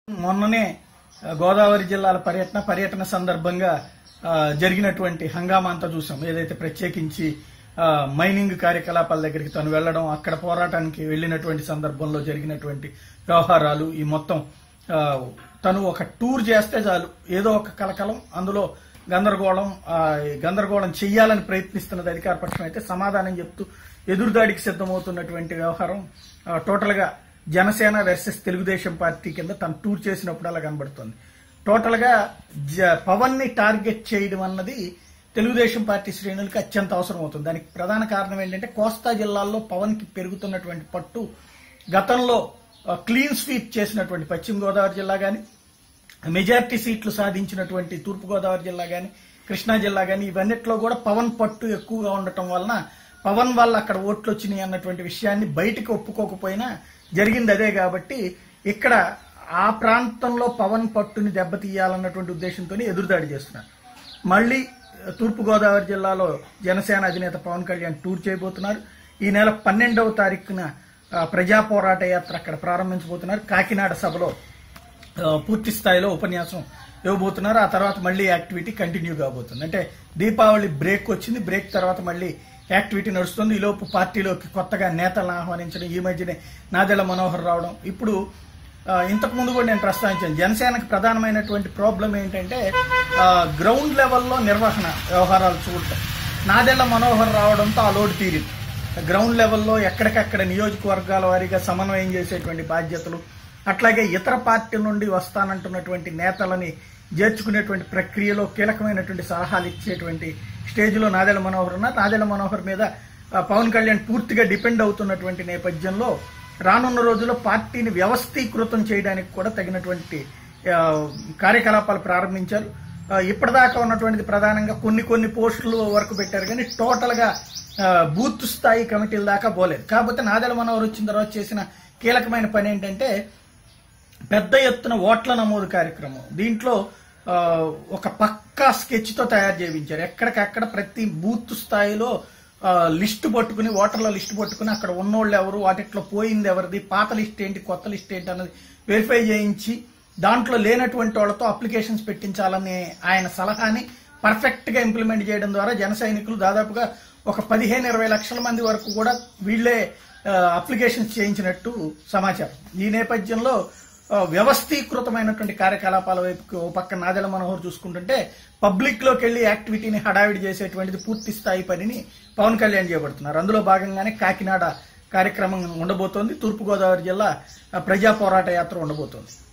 మొన్ననే ఆ, గోదావరి జిల్లాల పర్యటన పర్యటన సందర్భంగా ఆ, జరిగినటువంటి హంగామా అంతా చూసాం ఏదైతే ప్రత్యేకించి ఆ, మైనింగ్ కార్యకలాపాల దగ్గరికి తను వెళ్లడం అక్కడ పోరాటానికి వెళ్ళినటువంటి సందర్భంలో జరిగినటువంటి వ్యవహారాలు ఈ మొత్తం ఆ, తను ఒక టూర్ చేస్తే చాలు ఏదో ఒక కలకలం అందులో గందరగోళం ఆ, ఈ గందరగోళం చెయ్యాలని ప్రయత్నిస్తున్నది అధికార పక్షం అయితే సమాధానం చెప్తూ ఎదురుదాడికి సిద్ధమవుతున్నటువంటి వ్యవహారం ఆ, టోటల్ గా జనసేన వర్సెస్ తెలుగుదేశం పార్టీ కింద తను టూర్ చేసినప్పుడు అలా కనబడుతుంది టోటల్ గా జ- పవన్ ని టార్గెట్ చేయడం అన్నది తెలుగుదేశం పార్టీ శ్రేణులకి అత్యంత అవసరం అవుతుంది దానికి ప్రధాన కారణం ఏంటంటే కోస్తా జిల్లాల్లో పవన్ కి పెరుగుతున్నటువంటి పట్టు గతంలో ఆ, క్లీన్ స్వీప్ చేసినటువంటి పశ్చిమ గోదావరి జిల్లా గాని మెజార్టీ సీట్లు సాధించినటువంటి తూర్పుగోదావరి జిల్లా గాని కృష్ణా జిల్లా గాని ఇవన్నిట్లో కూడా పవన్ పట్టు ఎక్కువగా ఉండటం వలన పవన్ వల్ల అక్కడ ఓట్లు వచ్చినాయి అన్నటువంటి విషయాన్ని బయటికి ఒప్పుకోకపోయినా జరిగింది అదే కాబట్టి ఇక్కడ ఆ ప్రాంతంలో పవన్ పట్టుని దెబ్బతీయాలన్నటువంటి ఉద్దేశంతో ఎదురుదాడి చేస్తున్నారు మళ్ళీ తూర్పుగోదావరి జిల్లాలో జనసేన అధినేత పవన్ కళ్యాణ్ టూర్ చేయబోతున్నారు ఈ నెల పన్నెండవ తారీఖున ఆ, ప్రజా పోరాట యాత్ర అక్కడ ప్రారంభించబోతున్నారు కాకినాడ సభలో ఆ, పూర్తి స్థాయిలో ఉపన్యాసం ఇవ్వబోతున్నారు ఆ తర్వాత మళ్ళీ యాక్టివిటీ కంటిన్యూ కాబోతుంది అంటే దీపావళి బ్రేక్ వచ్చింది బ్రేక్ తర్వాత మళ్ళీ యాక్టివిటీ నడుస్తుంది ఈలోపు పార్టీలోకి కొత్తగా నేతలను ఆహ్వానించడం ఈ మధ్యనే నాదెళ్ల మనోహర్ రావడం ఇప్పుడు ఆ, ఇంతకు ముందు కూడా నేను ప్రస్తావించాను జనసేనకు ప్రధానమైనటువంటి ప్రాబ్లం ఏంటంటే ఆ, గ్రౌండ్ లెవెల్లో నిర్వహణ వ్యవహారాలు చూడటం నాదెళ్ల మనోహర్ రావడంతో ఆ లోటు తీరింది గ్రౌండ్ లెవెల్లో ఎక్కడికక్కడ నియోజకవర్గాల వారీగా సమన్వయం చేసేటువంటి బాధ్యతలు అట్లాగే ఇతర పార్టీ నుండి వస్తానంటున్నటువంటి నేతలని చేర్చుకునేటువంటి ప్రక్రియలో కీలకమైనటువంటి సలహాలు ఇచ్చేటువంటి స్టేజ్లో నాదెళ్ల మనోహర్ ఉన్నారు నాదెళ్ల మనోహర్ మీద ఆ, పవన్ కళ్యాణ్ పూర్తిగా డిపెండ్ అవుతున్నటువంటి నేపథ్యంలో రానున్న రోజుల్లో పార్టీని వ్యవస్థీకృతం చేయడానికి కూడా తగినటువంటి ఆ, కార్యకలాపాలు ప్రారంభించారు ఆ, ఇప్పటిదాకా ఉన్నటువంటిది ప్రధానంగా కొన్ని కొన్ని పోస్టులు వరకు పెట్టారు కానీ టోటల్ గా ఆ, బూత్ స్థాయి కమిటీల దాకా పోలేదు కాకపోతే నాదెల మనోహర్ వచ్చిన తర్వాత చేసిన కీలకమైన పని ఏంటంటే పెద్ద ఎత్తున ఓట్ల నమోదు కార్యక్రమం దీంట్లో ఆ, ఒక పక్కా స్కెచ్ తో తయారు చేయించారు ఎక్కడికక్కడ ప్రతి బూత్ స్థాయిలో ఆ, లిస్టు పట్టుకుని ఓటర్ల లిస్టు పట్టుకుని అక్కడ ఉన్నోళ్ళు ఎవరు వాటిట్లో పోయింది ఎవరిది పాత లిస్ట్ ఏంటి కొత్త లిస్ట్ ఏంటి అన్నది వెరిఫై చేయించి దాంట్లో లేనటువంటి వాళ్ళతో అప్లికేషన్స్ పెట్టించాలనే ఆయన సలహాని పర్ఫెక్ట్ గా ఇంప్లిమెంట్ చేయడం ద్వారా జన సైనికులు దాదాపుగా ఒక పదిహేను ఇరవై లక్షల మంది వరకు కూడా వీళ్ళే అప్లికేషన్స్ చేయించినట్టు సమాచారం ఈ నేపథ్యంలో ఆ, వ్యవస్థీకృతమైనటువంటి కార్యకలాపాల వైపు ఓ పక్క నాదెల మనోహర్ చూసుకుంటుంటే పబ్లిక్ లోకి వెళ్లి యాక్టివిటీని హడావిడి చేసేటువంటిది పూర్తి స్థాయి పనిని పవన్ కళ్యాణ్ చేపడుతున్నారు అందులో భాగంగానే కాకినాడ కార్యక్రమం ఉండబోతోంది తూర్పుగోదావరి జిల్లా ఆ, ప్రజా పోరాట యాత్ర ఉండబోతోంది